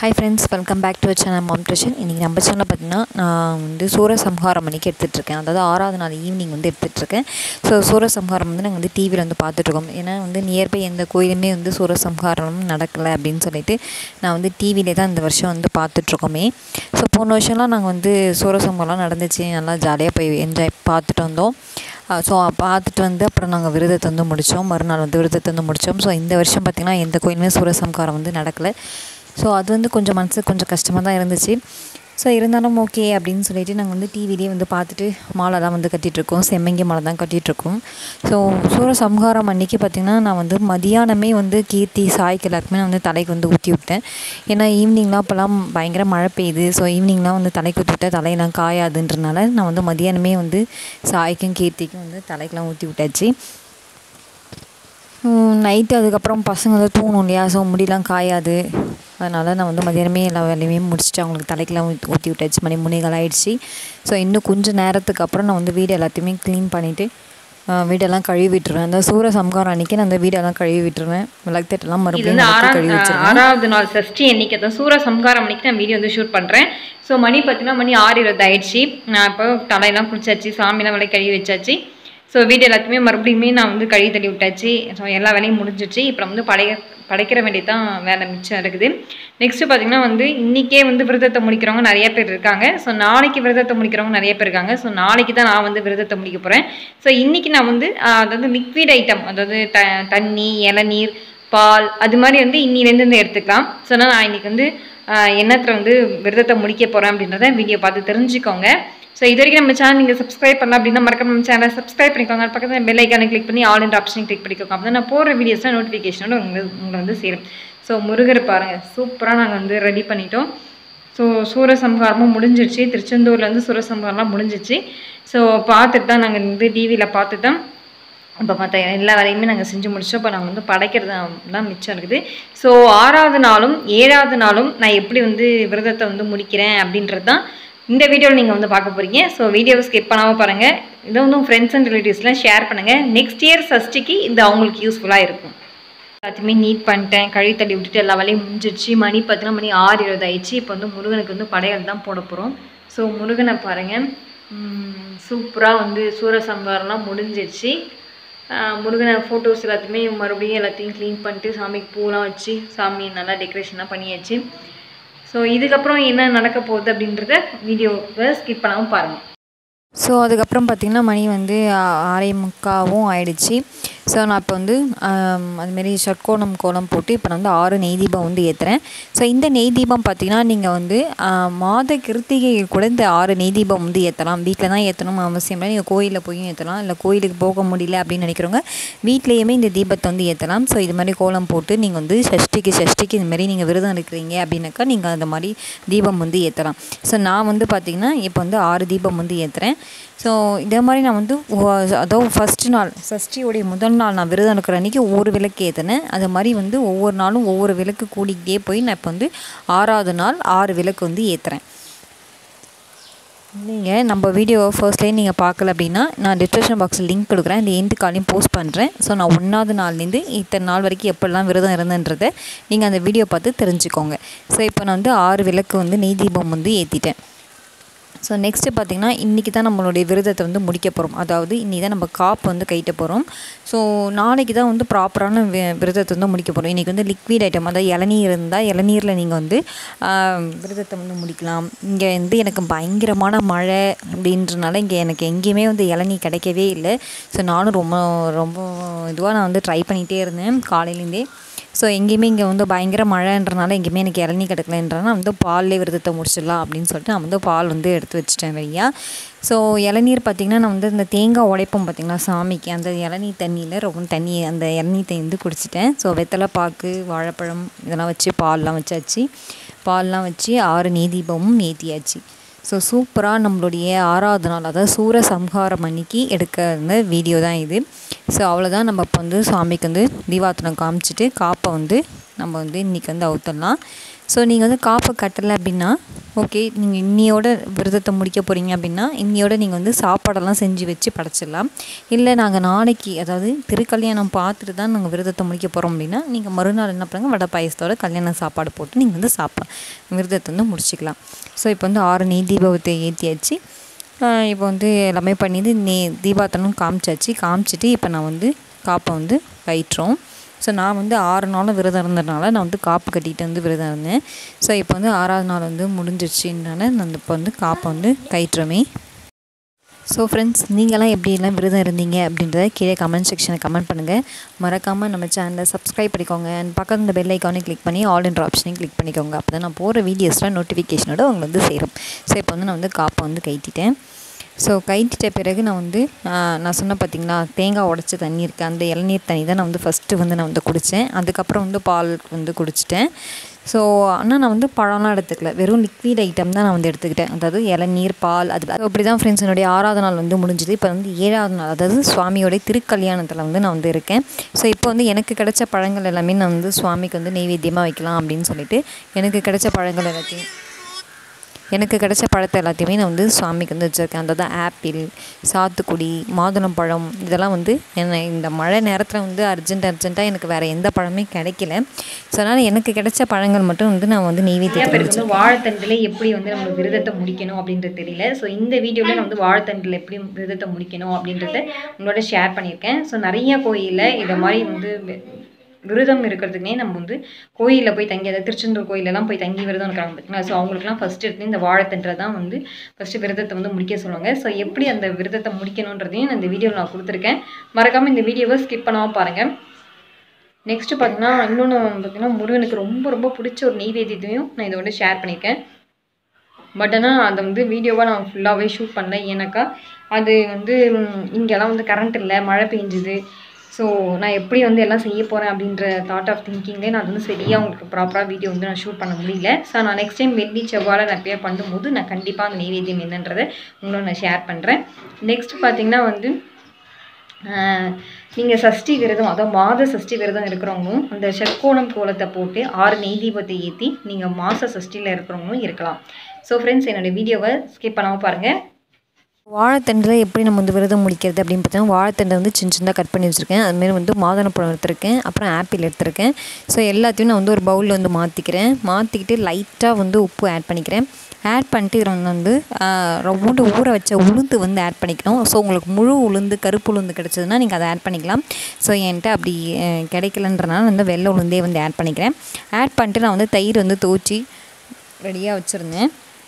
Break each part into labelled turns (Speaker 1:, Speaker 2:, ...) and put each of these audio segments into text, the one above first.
Speaker 1: hi friends welcome back to channel mom ட்ரெஷன் இன்றைக்கி நம்ம சேனலில் பார்த்தீங்கன்னா நான் வந்து சூரசம்ஹாரம் மணிக்கு எடுத்துகிட்ருக்கேன் அதாவது ஆறாவது நாள் ஈவினிங் வந்து எடுத்துகிட்ருக்கேன் ஸோ சூரசம்ஹாரம் வந்து நாங்கள் வந்து டிவியில் வந்து பார்த்துட்ருக்கோம் ஏன்னா வந்து நியர்பை எந்த கோயிலுமே வந்து சூரசம்ஹாரம் நடக்கலை அப்படின்னு சொல்லிட்டு நான் வந்து டிவிலே தான் இந்த வருஷம் வந்து பார்த்துட்ருக்கோமே ஸோ போன வருஷம்லாம் நாங்கள் வந்து சூரசம்ஹாரம் நடந்துச்சு நல்லா ஜாலியாக போய் என்ஜாய் பார்த்துட்டு வந்தோம் ஸோ பார்த்துட்டு வந்து அப்புறம் நாங்கள் விரதத்தை வந்து முடித்தோம் மறுநாள் வந்து விரதத்தை வந்து முடித்தோம் ஸோ இந்த வருஷம் பார்த்திங்கன்னா எந்த கோயிலுமே சூரசம்ஹாரம் வந்து நடக்கலை ஸோ அது வந்து கொஞ்சம் மனசுக்கு கொஞ்சம் கஷ்டமாக தான் இருந்துச்சு ஸோ இருந்தாலும் ஓகே அப்படின்னு சொல்லிட்டு நாங்கள் வந்து டிவிலேயே வந்து பார்த்துட்டு மாலை தான் வந்து கட்டிகிட்ருக்கோம் செம்மங்கி மாலை தான் கட்டிகிட்ருக்கோம் ஸோ சூரசம்ஹாரம் அன்றைக்கி பார்த்திங்கன்னா நான் வந்து மதியானமே வந்து கீர்த்தி சாய்க்கு எல்லாருக்குமே நான் வந்து தலைக்கு வந்து ஊற்றி விட்டேன் ஏன்னா ஈவினிங்லாம் அப்போல்லாம் பயங்கர மழை பெய்யுது ஸோ ஈவினிங்லாம் வந்து தலைக்கு ஊற்றி விட்டால் தலையெல்லாம் காயாதுன்றனால நான் வந்து மதியானமே வந்து சாய்க்கும் கீர்த்திக்கும் வந்து தலைக்கெலாம் ஊற்றி விட்டாச்சு நைட்டு அதுக்கப்புறம் பசங்க வந்து தூங்கணும் இல்லையா ஸோ முடியெலாம் காயாது அதனால் நான் வந்து மதியானமே எல்லா வேலையுமே முடிச்சுட்டு அவங்களுக்கு தலைக்கெலாம் ஊற்றி ஊற்றி விட்டாச்சு மணி முனைகள் ஆயிடுச்சு ஸோ இன்னும் கொஞ்சம் நேரத்துக்கு அப்புறம் நான் வந்து வீடு எல்லாத்தையுமே க்ளீன் பண்ணிவிட்டு வீடெல்லாம் கழுவி விட்டுருவேன் அந்த சூர சம்காரம் அன்றைக்கி நான் அந்த வீடெல்லாம் கழுவி விட்டுருவேன் விளக்குத்தட்டெல்லாம்
Speaker 2: இது
Speaker 1: மறுபடியும்
Speaker 2: வந்து
Speaker 1: விளக்கு
Speaker 2: ஆறாம்
Speaker 1: கழுவி வச்சிருவேன்
Speaker 2: ஆறாவது நாள் சஷ்டி அன்னைக்கு தான் சூர சம்ஹாரம் அன்னைக்கு நான் வீடியோ வந்து ஷூட் பண்ணுறேன் ஸோ மணி பார்த்தீங்கன்னா மணி ஆறு இருபது ஆயிடுச்சு நான் இப்போ தலையெல்லாம் குளிச்சாச்சு சாமியெல்லாம் விலை கழுவி வச்சாச்சு ஸோ வீடு எல்லாத்தையுமே மறுபடியுமே நான் வந்து கழுவி தள்ளி விட்டாச்சு ஸோ எல்லா வேலையும் முடிஞ்சிச்சு இப்போ வந்து படைய படைக்கிற வேண்டியது தான் வேலை மிச்சம் இருக்குது நெக்ஸ்ட்டு பார்த்தீங்கன்னா வந்து இன்றைக்கே வந்து விரதத்தை முடிக்கிறவங்க நிறைய பேர் இருக்காங்க ஸோ நாளைக்கு விரதத்தை முடிக்கிறவங்க நிறைய பேர் இருக்காங்க ஸோ நாளைக்கு தான் நான் வந்து விரதத்தை முடிக்க போகிறேன் ஸோ இன்றைக்கி நான் வந்து ஆஹ், அதாவது லிக்விட் ஐட்டம் அதாவது த தண்ணி இளநீர் பால் அது மாதிரி வந்து இன்னிலேருந்து வந்து எடுத்துக்கலாம் ஸோ நான் இன்னைக்கு வந்து எண்ணத்தில் வந்து விரதத்தை முடிக்க போகிறேன் அப்படின்றத வீடியோ பார்த்து தெரிஞ்சுக்கோங்க ஸோ இது வரைக்கும் நம்ம சேனல் நீங்கள் சப்ஸ்கிரைப் பண்ணலாம் அப்படின்னா மறக்காம நம்ம சேனலை சப்ஸ்கிரைப் பண்ணிக்கோங்க அது பக்கத்தில் பெல் ஐக்கானை கிளிக் பண்ணி ஆல் என்ற ஆப்ஷனை கிளிக் பண்ணிக்கோங்க அப்போ நான் போடுற வீடியோஸ்லாம் நோட்டிஃபிகேஷனோட உங்களுக்கு உங்களை வந்து சேரும் ஸோ முருகர் பாருங்கள் சூப்பராக நாங்கள் வந்து ரெடி பண்ணிட்டோம் ஸோ சூரசம்ஹாரமும் முடிஞ்சிருச்சு திருச்செந்தூர்லேருந்து சூரசம்ஹாரம்லாம் முடிஞ்சிச்சு ஸோ பார்த்துட்டு தான் நாங்கள் வந்து டிவியில் பார்த்துட்டு தான் இப்போ மற்ற எல்லா வேலையுமே நாங்கள் செஞ்சு முடிச்சோம் இப்போ நாங்கள் வந்து படைக்கிறது தான் தான் மிச்சம் இருக்குது ஸோ ஆறாவது நாளும் ஏழாவது நாளும் நான் எப்படி வந்து விரதத்தை வந்து முடிக்கிறேன் அப்படின்றது தான் இந்த வீடியோவில் நீங்கள் வந்து பார்க்க போகிறீங்க ஸோ வீடியோவை ஸ்கிப் பண்ணாமல் பாருங்கள் இதை வந்து உங்கள் ஃப்ரெண்ட்ஸ் அண்ட் ரிலேட்டிவ்ஸ்லாம் ஷேர் பண்ணுங்கள் நெக்ஸ்ட் இயர் சஷ்டிக்கு இது அவங்களுக்கு யூஸ்ஃபுல்லாக இருக்கும் எல்லாத்தையுமே நீட் பண்ணிட்டேன் கழுவி தள்ளி விட்டுட்டு எல்லா வேலையும் முடிஞ்சிடுச்சு மணி பார்த்தீங்கன்னா மணி ஆறு இருபது ஆயிடுச்சு இப்போ வந்து முருகனுக்கு வந்து படையல் தான் போட போகிறோம் ஸோ முருகனை பாருங்கள் சூப்பராக வந்து சூரசம்ஹாரம்லாம் முடிஞ்சிடுச்சு ஆஹ் முருகனை ஃபோட்டோஸ் எல்லாத்தையுமே மறுபடியும் எல்லாத்தையும் க்ளீன் பண்ணிட்டு சாமிக்கு பூலாம் வச்சு சாமி நல்லா டெக்கரேஷன்லாம் பண்ணியாச்சு ஸோ இதுக்கப்புறம் என்ன நடக்க போகுது அப்படின்றத வீடியோவை ஸ்கிப் பண்ணாமல் பாருங்கள்
Speaker 1: ஸோ அதுக்கப்புறம் பார்த்திங்கன்னா மணி வந்து ஆ- ஆறே முக்காவும் ஆயிடுச்சு ஸோ நான் இப்போ வந்து ஆம், அதுமாரி ஷட்கோணம் கோலம் போட்டு இப்போ நான் வந்து ஆறு நெய் தீபம் வந்து ஏற்றுறேன் ஸோ இந்த நெய் தீபம் பார்த்திங்கன்னா நீங்கள் வந்து ஆ, மாத கிருத்திகை கூட இந்த ஆறு நெய் தீபம் வந்து ஏற்றலாம் வீட்டில் தான் ஏற்றணும் அவசியம் இல்லை நீங்கள் கோயிலில் போய் ஏற்றலாம் இல்லை கோயிலுக்கு போக முடியல அப்படின்னு நினைக்கிறவங்க வீட்லேயுமே இந்த தீபத்தை வந்து ஏற்றலாம் ஸோ இது மாதிரி கோலம் போட்டு நீங்கள் வந்து சஷ்டிக்கு சஷ்டிக்கு இது மாதிரி நீங்கள் விரதம் இருக்கிறீங்க அப்படின்னாக்கா நீங்கள் அந்த மாதிரி தீபம் வந்து ஏற்றலாம் ஸோ நான் வந்து பார்த்திங்கன்னா இப்போ வந்து ஆறு தீபம் வந்து ஏற்றுறேன் ஸோ இதே மாதிரி நான் வந்து ஒ- அதாவது ஃபஸ்ட்டு நாள் சஷ்டியோடைய முதல் நாள் நான் விரதம் இருக்கிற அன்றைக்கி ஒவ்வொரு விளக்கு ஏற்றினேன் அது மாதிரி வந்து ஒவ்வொரு நாளும் ஒவ்வொரு விளக்கு கூடிக்கிட்டே போய் நான் இப்போ வந்து ஆறாவது நாள் ஆறு விளக்கு வந்து ஏற்றுறேன் நீங்கள் நம்ம வீடியோ ஃபர்ஸ்ட்லேயே நீங்கள் பார்க்கல அப்படின்னா நான் டிஸ்கிரிப்ஷன் பாக்ஸில் லிங்க் கொடுக்குறேன் இந்த எண்டு காலையும் போஸ்ட் பண்ணுறேன் ஸோ நான் ஒன்றாவது நாள்லேருந்து இத்தனை நாள் வரைக்கும் எப்படிலாம் விரதம் இருந்தேன்றதை நீங்கள் அந்த வீடியோ பார்த்து தெரிஞ்சுக்கோங்க ஸோ இப்போ நான் வந்து ஆறு விளக்கு வந்து நெய் தீபம் வந்து ஏற்றிட்டேன் ஸோ நெக்ஸ்ட்டு பார்த்திங்கன்னா இன்றைக்கி தான் நம்மளுடைய விரதத்தை வந்து முடிக்க போகிறோம் அதாவது இன்றைக்கி தான் நம்ம காப்பு வந்து கைட்ட போகிறோம் ஸோ நாளைக்கு தான் வந்து ப்ராப்பரான வி- விரதத்தை வந்து முடிக்க போகிறோம் இன்றைக்கி வந்து லிக்விட் ஐட்டம் அதாவது இளநீர் இருந்தால் இளநீரில் நீங்கள் வந்து ஆஹ், விரதத்தை வந்து முடிக்கலாம் இங்கே வந்து எனக்கு பயங்கரமான மழை அப்படின்றனால இங்கே எனக்கு எங்கேயுமே வந்து இளநீ கிடைக்கவே இல்லை ஸோ நானும் ரொம்ப ரொம்ப இதுவாக நான் வந்து ட்ரை பண்ணிகிட்டே இருந்தேன் காலையிலேருந்தே ஸோ எங்கேயுமே இங்கே வந்து பயங்கர மழைன்றனால எங்கேயுமே எனக்கு இளநீ கிடைக்கலன்றனால நான் வந்து பால்லே விரதத்தை முடிச்சிடலாம் அப்படின்னு சொல்லிட்டு நான் வந்து பால் வந்து எடுத்து வச்சிட்டேன் வெளியா ஸோ இளநீர் பார்த்திங்கன்னா நான் வந்து இந்த தேங்காய் உடைப்போம் பார்த்திங்களா சாமிக்கு அந்த இளநீ தண்ணியில் ரொம்ப தண்ணி அந்த இளநீ தண்ணி வந்து குடிச்சிட்டேன் ஸோ வெத்தலை பாக்கு வாழைப்பழம் இதெல்லாம் வச்சு பால்லாம் வச்சாச்சு பால்லாம் வச்சு ஆறு நெய் தீபமும் ஏற்றியாச்சு ஸோ சூப்பராக நம்மளுடைய ஆறாவது நாள் அதாவது சூர சம்ஹாரம் அன்னைக்கு எடுக்கிற வீடியோ தான் இது ஸோ அவ்வளோதான் நம்ம இப்போ வந்து சாமிக்கு வந்து தீபாத்தனம் காமிச்சிட்டு காப்பை வந்து நம்ம வந்து இன்றைக்கி வந்து அவுத்தரலாம் ஸோ நீங்கள் வந்து காப்பை கட்டலை அப்படின்னா ஓகே நீங்கள் இன்னியோட விரதத்தை முடிக்க போகிறீங்க அப்படின்னா இன்னியோட நீங்கள் வந்து சாப்பாடெல்லாம் செஞ்சு வச்சு படைச்சிடலாம் இல்லை நாங்கள் நாளைக்கு அதாவது திருக்கல்யாணம் பார்த்துட்டு தான் நாங்கள் விரதத்தை முடிக்க போகிறோம் அப்படின்னா நீங்கள் மறுநாள் என்ன பண்ணுங்க வடை பாயசத்தோட கல்யாண சாப்பாடு போட்டு நீங்கள் வந்து சாப்பா விரதத்தை வந்து முடிச்சிக்கலாம் ஸோ இப்போ வந்து ஆறு நெய் தீபத்தை ஏற்றியாச்சு இப்போ வந்து எல்லாமே பண்ணிட்டு நே தீபாத்தனும் காமிச்சாச்சு காமிச்சிட்டு இப்போ நான் வந்து காப்பை வந்து கயிற்றோம் ஸோ நான் வந்து ஆறு நாளும் விரதம் இருந்ததுனால நான் வந்து காப்பு கட்டிட்டு வந்து விரதம் இருந்தேன் ஸோ இப்போ வந்து ஆறாவது நாள் வந்து முடிஞ்சிருச்சுனால நான் இப்போ வந்து காப்பை வந்து கயிற்றுமே ஸோ ஃப்ரெண்ட்ஸ் நீங்களாம் எப்படியெல்லாம் விரதம் இருந்தீங்க அப்படின்றத கீழே கமெண்ட் செக்ஷனில் கமெண்ட் பண்ணுங்கள் மறக்காமல் நம்ம சேனலை சப்ஸ்கிரைப் பண்ணிக்கோங்க அண்ட் பக்கத்தில் இந்த பெல் ஐக்கானே கிளிக் பண்ணி ஆல் என்ற ஆப்ஷனையும் கிளிக் பண்ணிக்கோங்க அப்போ தான் நான் போகிற வீடியோஸ்லாம் நோட்டிஃபிகேஷனோட உங்களுக்கு வந்து சேரும் ஸோ இப்போ வந்து நான் வந்து காப்பை வந்து கைட்டிட்டேன் ஸோ கைட்டிட்ட பிறகு நான் வந்து நான் சொன்ன பார்த்தீங்களா தேங்காய் உடச்ச தண்ணி இருக்குது அந்த இளநீர் தண்ணி தான் நான் வந்து ஃபஸ்ட்டு வந்து நான் வந்து குடித்தேன் அதுக்கப்புறம் வந்து பால் வந்து குடிச்சிட்டேன் ஸோ ஆனால் நான் வந்து பழம்லாம் எடுத்துக்கல வெறும் லிக்விட் ஐட்டம் தான் நான் வந்து எடுத்துக்கிட்டேன் அதாவது இளநீர் பால் அது அப்படி தான் ஃப்ரெண்ட்ஸ் என்னுடைய ஆறாவது நாள் வந்து முடிஞ்சுது இப்போ வந்து ஏழாவது நாள் அதாவது சுவாமியோடைய திருக்கல்யாணத்தில் வந்து நான் வந்து இருக்கேன் ஸோ இப்போ வந்து எனக்கு கிடைச்ச பழங்கள் எல்லாமே நான் வந்து சுவாமிக்கு வந்து நெய்வேத்தியமாக வைக்கலாம் அப்படின்னு சொல்லிட்டு எனக்கு கிடைச்ச பழங்கள் எல்லாத்தையும் எனக்கு கிடைச்ச பழத்தை எல்லாத்தையுமே நான் வந்து சுவாமிக்கு வந்து வச்சுருக்கேன் அதாவது ஆப்பிள் சாத்துக்குடி மாதுளம்பழம் இதெல்லாம் வந்து என்ன இந்த மழை நேரத்தில் வந்து அர்ஜென்ட் அர்ஜென்ட்டாக எனக்கு வேறு எந்த பழமே கிடைக்கல ஸோ அதனால் எனக்கு கிடைச்ச பழங்கள் மட்டும் வந்து நான் வந்து
Speaker 2: நிறைய
Speaker 1: நெய்வேத்தியத்தில்
Speaker 2: பேருக்கு வந்து வாழைத்தண்டில் எப்படி வந்து நம்ம விரதத்தை முடிக்கணும் அப்படின்றது தெரியல ஸோ இந்த வீடியோவில் நான் வந்து வாழைத்தண்டில் எப்படி விரதத்தை முடிக்கணும் அப்படின்றத உங்களோட ஷேர் பண்ணியிருக்கேன் ஸோ நிறைய கோயிலில் இதை மாதிரி வந்து வி- விரதம் இருக்கிறதுக்குனே நம்ம வந்து கோயிலில் போய் தங்கி அதாவது திருச்செந்தூர் கோயிலெல்லாம் போய் தங்கி விரதம் இருக்கிறாங்க பார்த்தீங்களா ஸோ அவங்களுக்குலாம் ஃபஸ்ட்டு எடுத்து இந்த வாழைத்தண்டில் தான் வந்து ஃபஸ்ட்டு விரதத்தை வந்து முடிக்க சொல்லுவாங்க ஸோ எப்படி அந்த விரதத்தை முடிக்கணுன்றதையும் நான் இந்த வீடியோவில் நான் கொடுத்துருக்கேன் மறக்காமல் இந்த வீடியோவை ஸ்கிப் பண்ணாமல் பாருங்கள் நெக்ஸ்ட்டு பார்த்தீங்கன்னா இன்னொன்று பார்த்தீங்கன்னா முருகனுக்கு ரொம்ப ரொம்ப பிடிச்ச ஒரு நெய்வேத்தியத்தையும் நான் இதோட ஷேர் பண்ணியிருக்கேன் பட் ஆனால் அதை வந்து வீடியோவாக நான் ஃபுல்லாகவே ஷூட் பண்ணல ஏன்னாக்கா அது வந்து ம், இங்கெல்லாம் வந்து கரண்ட் இல்லை மழை பெஞ்சுது ஸோ நான் எப்படி வந்து எல்லாம் செய்ய போகிறேன் அப்படின்ற தாட் ஆஃப் திங்கிங்லேயே நான் வந்து சரியாக உங்களுக்கு ப்ராப்பராக வீடியோ வந்து நான் ஷூட் பண்ண முடியல ஸோ நான் நெக்ஸ்ட் டைம் வெள்ளி செவ்வாழை நான் ப்ரிப்பேர் பண்ணும்போது நான் கண்டிப்பாக அந்த நெய்வேத்தியம் என்னன்றதை உங்களோட நான் ஷேர் பண்ணுறேன் நெக்ஸ்ட் பார்த்தீங்கன்னா வந்து நீங்கள் சஷ்டி விரதம் அதாவது மாத சஷ்டி விரதம் இருக்கிறவங்களும் அந்த ஷட்கோணம் கோலத்தை போட்டு ஆறு நெய் தீபத்தை ஏற்றி நீங்கள் மாத சஷ்டியில் இருக்கிறவங்களும் இருக்கலாம் ஸோ ஃப்ரெண்ட்ஸ் என்னோடய வீடியோவை ஸ்கிப் பண்ணாமல் பாருங்கள்
Speaker 1: வாழைத்தண்டில் எப்படி நம்ம வந்து விரதம் முடிக்கிறது அப்படின்னு பார்த்தீங்கன்னா வாழைத்தண்டை வந்து சின்ன சின்னதாக கட் பண்ணி வச்சுருக்கேன் அதுமாரி வந்து மாதுளப்பழம் எடுத்திருக்கேன் அப்புறம் ஆப்பிள் எடுத்திருக்கேன் ஸோ எல்லாத்தையும் நான் வந்து ஒரு பவுலில் வந்து மாற்றிக்கிறேன் மாற்றிக்கிட்டு லைட்டாக வந்து உப்பு ஆட் பண்ணிக்கிறேன் ஆட் பண்ணிட்டு இதில் வந்து ரொம்ப ஊற வச்ச உளுந்து வந்து ஆட் பண்ணிக்கணும் ஸோ உங்களுக்கு முழு உளுந்து கருப்பு உளுந்து கிடச்சதுன்னா நீங்கள் அதை ஆட் பண்ணிக்கலாம் ஸோ என்கிட்ட அப்படி அஹ், கிடைக்கலன்றனால நான் வந்து வெள்ளை உளுந்தே வந்து ஆட் பண்ணிக்கிறேன் ஆட் பண்ணிட்டு நான் வந்து தயிர் வந்து தோச்சி ரெடியாக வச்சுருந்தேன்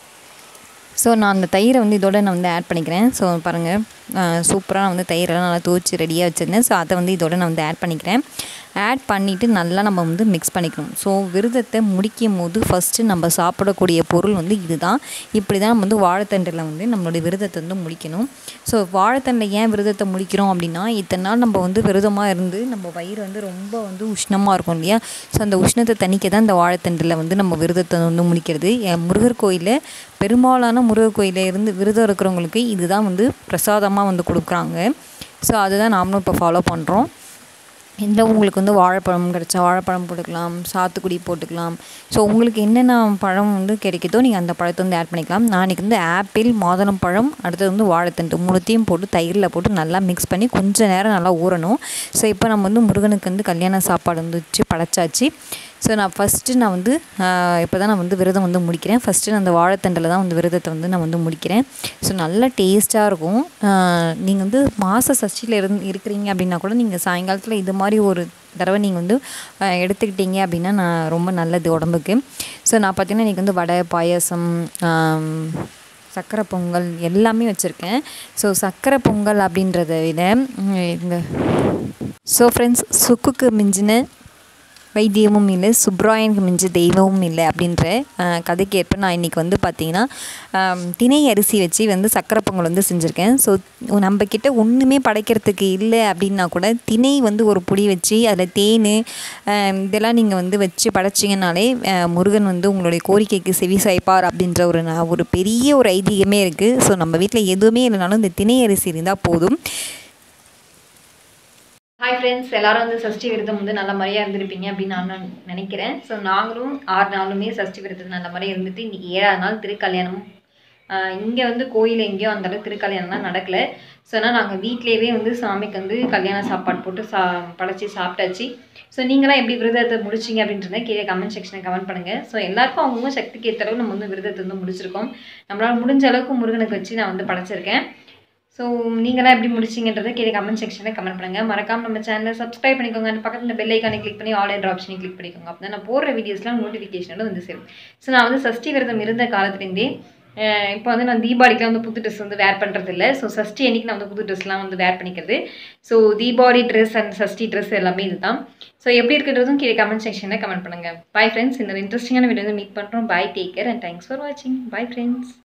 Speaker 1: ஸோ நான் அந்த தயிரை வந்து இதோட நான் வந்து ஆட் பண்ணிக்கிறேன் ஸோ பாருங்கள் சூப்பராக நான் வந்து தயிரெல்லாம் நல்லா தூச்சி ரெடியாக வச்சுருந்தேன் ஸோ அதை வந்து இதோட நான் வந்து ஆட் பண்ணிக்கிறேன் ஆட் பண்ணிவிட்டு நல்லா நம்ம வந்து மிக்ஸ் பண்ணிக்கணும் ஸோ விரதத்தை முடிக்கும் போது ஃபஸ்ட்டு நம்ம சாப்பிடக்கூடிய பொருள் வந்து இதுதான் இப்படி தான் நம்ம வந்து வாழைத்தண்டில் வந்து நம்மளுடைய விரதத்தை வந்து முடிக்கணும் ஸோ வாழைத்தண்டில் ஏன் விரதத்தை முடிக்கிறோம் அப்படின்னா இத்தனை நாள் நம்ம வந்து விரதமாக இருந்து நம்ம வயிறு வந்து ரொம்ப வந்து உஷ்ணமாக இருக்கும் இல்லையா ஸோ அந்த உஷ்ணத்தை தணிக்க தான் இந்த வாழைத்தண்டில் வந்து நம்ம விரதத்தை வந்து முடிக்கிறது என் முருகர் கோயிலில் பெரும்பாலான முருகர் கோயிலில் இருந்து விரதம் இருக்கிறவங்களுக்கு இதுதான் வந்து பிரசாதமாக வந்து கொடுக்குறாங்க ஸோ அதுதான் நாமளும் இப்போ ஃபாலோ பண்ணுறோம் இல்லை உங்களுக்கு வந்து வாழைப்பழம் கிடைச்சா வாழைப்பழம் போட்டுக்கலாம் சாத்துக்குடி போட்டுக்கலாம் ஸோ உங்களுக்கு என்னென்ன பழம் வந்து கிடைக்குதோ நீங்கள் அந்த பழத்தை வந்து ஆட் பண்ணிக்கலாம் நான் இன்றைக்கி வந்து ஆப்பிள் மாதுளம் பழம் அடுத்தது வந்து வாழைத்தண்டு மூணுத்தையும் போட்டு தயிரில் போட்டு நல்லா மிக்ஸ் பண்ணி கொஞ்சம் நேரம் நல்லா ஊறணும் ஸோ இப்போ நம்ம வந்து முருகனுக்கு வந்து கல்யாண சாப்பாடு வந்து வச்சு படைச்சாச்சு ஸோ நான் ஃபஸ்ட்டு நான் வந்து இப்போ தான் நான் வந்து விரதம் வந்து முடிக்கிறேன் ஃபஸ்ட்டு நான் அந்த வாழைத்தண்டில் தான் வந்து விரதத்தை வந்து நான் வந்து முடிக்கிறேன் ஸோ நல்ல டேஸ்ட்டாக இருக்கும் நீங்கள் வந்து மாத சஷ்டியில் இருந்து இருக்கிறீங்க அப்படின்னா கூட நீங்கள் சாயங்காலத்தில் இது மாதிரி ஒரு தடவை நீங்கள் வந்து ஆஹ், எடுத்துக்கிட்டீங்க அப்படின்னா நான் ரொம்ப நல்லது உடம்புக்கு ஸோ நான் பார்த்தீங்கன்னா இன்றைக்கி வந்து வடை பாயாசம் ஆம், சக்கரை பொங்கல் எல்லாமே வச்சுருக்கேன் ஸோ சக்கரை பொங்கல் அப்படின்றத விட ம், இந்த ஸோ ஃப்ரெண்ட்ஸ் சுக்குக்கு மிஞ்சின வைத்தியமும் இல்லை சுப்ராயனுக்கு மிஞ்சி தெய்வமும் இல்லை அப்படின்ற அஹ், கதைக்கு ஏற்ப நான் இன்றைக்கி வந்து பார்த்தீங்கன்னா ஆம், திணை அரிசி வச்சு வந்து சக்கரை பொங்கல் வந்து செஞ்சுருக்கேன் ஸோ நம்மக்கிட்ட ஒன்றுமே படைக்கிறதுக்கு இல்லை அப்படின்னா கூட திணை வந்து ஒரு புடி வச்சு அதில் தேன் ஆம், இதெல்லாம் நீங்கள் வந்து வச்சு படைச்சிங்கனாலே அஹ், முருகன் வந்து உங்களுடைய கோரிக்கைக்கு செவி சாய்ப்பார் அப்படின்ற ஒரு ந- ஒரு பெரிய ஒரு ஐதீகமே இருக்குது ஸோ நம்ம வீட்டில் எதுவுமே இல்லைனாலும் இந்த திணை அரிசி இருந்தால் போதும்
Speaker 2: ஹாய் ஃப்ரெண்ட்ஸ் எல்லாரும் வந்து சஷ்டி விரதம் வந்து நல்ல மாதிரியாக இருந்திருப்பீங்க அப்படின்னு நான் நான் நினைக்கிறேன் ஸோ நாங்களும் ஆறு நாளுமே சஷ்டி விரதம் நல்ல மாதிரியாக இருந்துட்டு இன்றைக்கி ஏழாவது நாள் திருக்கல்யாணம் இங்கே வந்து கோயில் எங்கேயும் அந்தளவுக்கு திருக்கல்யாணம்லாம் நடக்கலை ஸோ ஆனால் நாங்கள் வீட்லேயே வந்து சாமிக்கு வந்து கல்யாண சாப்பாடு போட்டு சா படைச்சி சாப்பிட்டாச்சு ஸோ நீங்களாம் எப்படி விரதத்தை முடிச்சிங்க அப்படின்றத கீழே கமெண்ட் செக்ஷனில் கமெண்ட் பண்ணுங்கள் ஸோ எல்லாருக்கும் அவங்கவுங்க சக்திக்கு ஏற்ற அளவு நம்ம வந்து விரதத்தை வந்து முடிச்சிருக்கோம் நம்மளால் முடிஞ்ச அளவுக்கு முருகனுக்கு வச்சு நான் வந்து படைச்சிருக்கேன் ஸோ நீங்களாம் எப்படி முடிச்சிங்கன்றதை கீழே கமெண்ட் செக்ஷனில் கமெண்ட் பண்ணுங்கள் மறக்காம நம்ம சேனலை சப்ஸ்கிரைப் பண்ணிக்கோங்க அந்த பக்கத்தில் பெல் ஐக்கானை கிளிக் பண்ணி ஆல் என்ற ஆப்ஷனை கிளிக் பண்ணிக்கோங்க அப்போ நான் போடுற வீடியோஸ்லாம் நோட்டிஃபிகேஷனோட வந்து சேரும் ஸோ நான் வந்து சஷ்டி விரதம் இருந்த காலத்துலேருந்தே இப்போ வந்து நான் தீபாவளிக்குலாம் வந்து புது ட்ரெஸ் வந்து வேர் பண்ணுறது இல்லை ஸோ சஷ்டி அன்னைக்கு நான் வந்து புது ட்ரெஸ்லாம் வந்து வேர் பண்ணிக்கிறது so Deepavali dress and Sashti dress எல்லாமே இதுதான் ஸோ எப்படி இருக்குன்றதும் கீழே கமெண்ட் செக்ஷனில் கமெண்ட் பண்ணுங்கள் பாய் ஃப்ரெண்ட்ஸ் இந்த இன்ட்ரெஸ்டிங்கான வீடியோ வந்து மீட் பண்ணுறோம் bye take care and thanks for வாட்சிங் பாய் ஃப்ரெண்ட்ஸ்